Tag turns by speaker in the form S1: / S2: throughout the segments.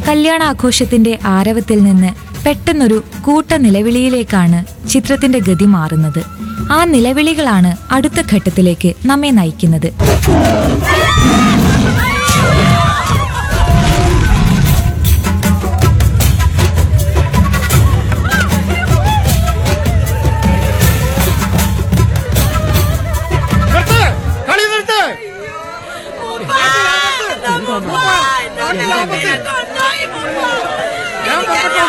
S1: കല്യാണാഘോഷത്തിന്റെ ആരവത്തിൽ നിന്ന് പെട്ടെന്നൊരു കൂട്ട നിലവിളിയിലേക്കാണ് ചിത്രത്തിന്റെ ഗതി മാറുന്നത് ആ നിലവിളികളാണ് അടുത്ത ഘട്ടത്തിലേക്ക് നമ്മെ നയിക്കുന്നത്
S2: നിർത്ത് കളി നിർത്ത് ഞാൻ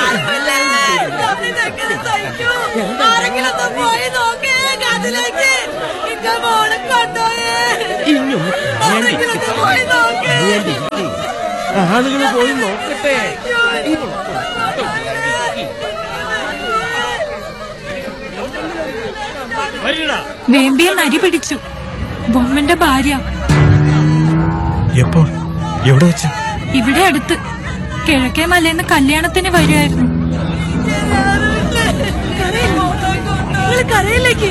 S2: ആളുകൾ പോയി നോക്കട്ടെ വരിടാ
S3: വേമ്പിയെ നരി പിടിച്ചു ബൊമ്മന്റെ ഭാര്യ
S4: എപ്പോൾ എവിടെ വെച്ച്
S3: ഇവിടെ അടുത്ത് കിഴക്കേ മലയിന്ന് കല്യാണത്തിന് വരുമായിരുന്നു കരയിലേക്ക്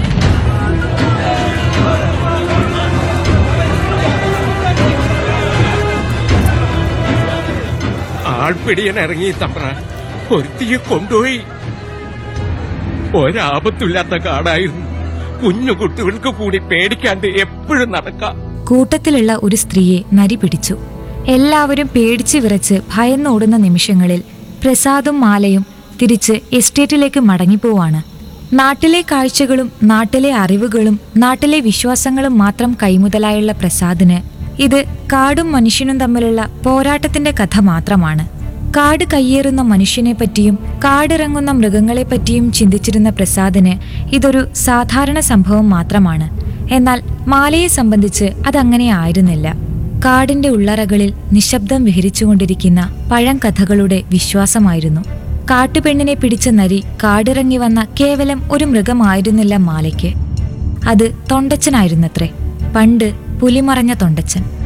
S2: ആൾപ്പിടിയൻ ഇറങ്ങി തമ്പ്ര ഒരുത്തിയെ കൊണ്ടുപോയി ഒരാപത്തില്ലാത്ത കാടായിരുന്നു കുഞ്ഞു കുട്ടികൾക്ക് കൂടി പേടിക്കാണ്ട് എപ്പോഴും നടക്കാം
S1: കൂട്ടത്തിലുള്ള ഒരു സ്ത്രീയെ നരി പിടിച്ചു എല്ലാവരും പേടിച്ചു വിറച്ച് ഭയന്നോടുന്ന നിമിഷങ്ങളിൽ പ്രസാദും മാലയും തിരിച്ച് എസ്റ്റേറ്റിലേക്ക് മടങ്ങിപ്പോവാണ് നാട്ടിലെ കാഴ്ചകളും നാട്ടിലെ അറിവുകളും നാട്ടിലെ വിശ്വാസങ്ങളും മാത്രം കൈമുതലായുള്ള പ്രസാദിന് ഇത് കാടും മനുഷ്യനും തമ്മിലുള്ള പോരാട്ടത്തിന്റെ കഥ മാത്രമാണ് കാട് കയ്യേറുന്ന മനുഷ്യനെ പറ്റിയും കാടിറങ്ങുന്ന മൃഗങ്ങളെ പറ്റിയും ചിന്തിച്ചിരുന്ന പ്രസാദിന് ഇതൊരു സാധാരണ സംഭവം മാത്രമാണ് എന്നാൽ മാലയെ സംബന്ധിച്ച് അതങ്ങനെ ആയിരുന്നില്ല കാടിന്റെ ഉള്ളറകളിൽ നിശബ്ദം വിഹരിച്ചുകൊണ്ടിരിക്കുന്ന പഴങ്കഥകളുടെ വിശ്വാസമായിരുന്നു കാട്ടുപെണ്ണിനെ പിടിച്ച നരി കാടിറങ്ങി വന്ന കേവലം ഒരു മൃഗമായിരുന്നില്ല മാലയ്ക്ക് അത് തൊണ്ടച്ചനായിരുന്നത്രേ പണ്ട് പുലിമറഞ്ഞ തൊണ്ടച്ചൻ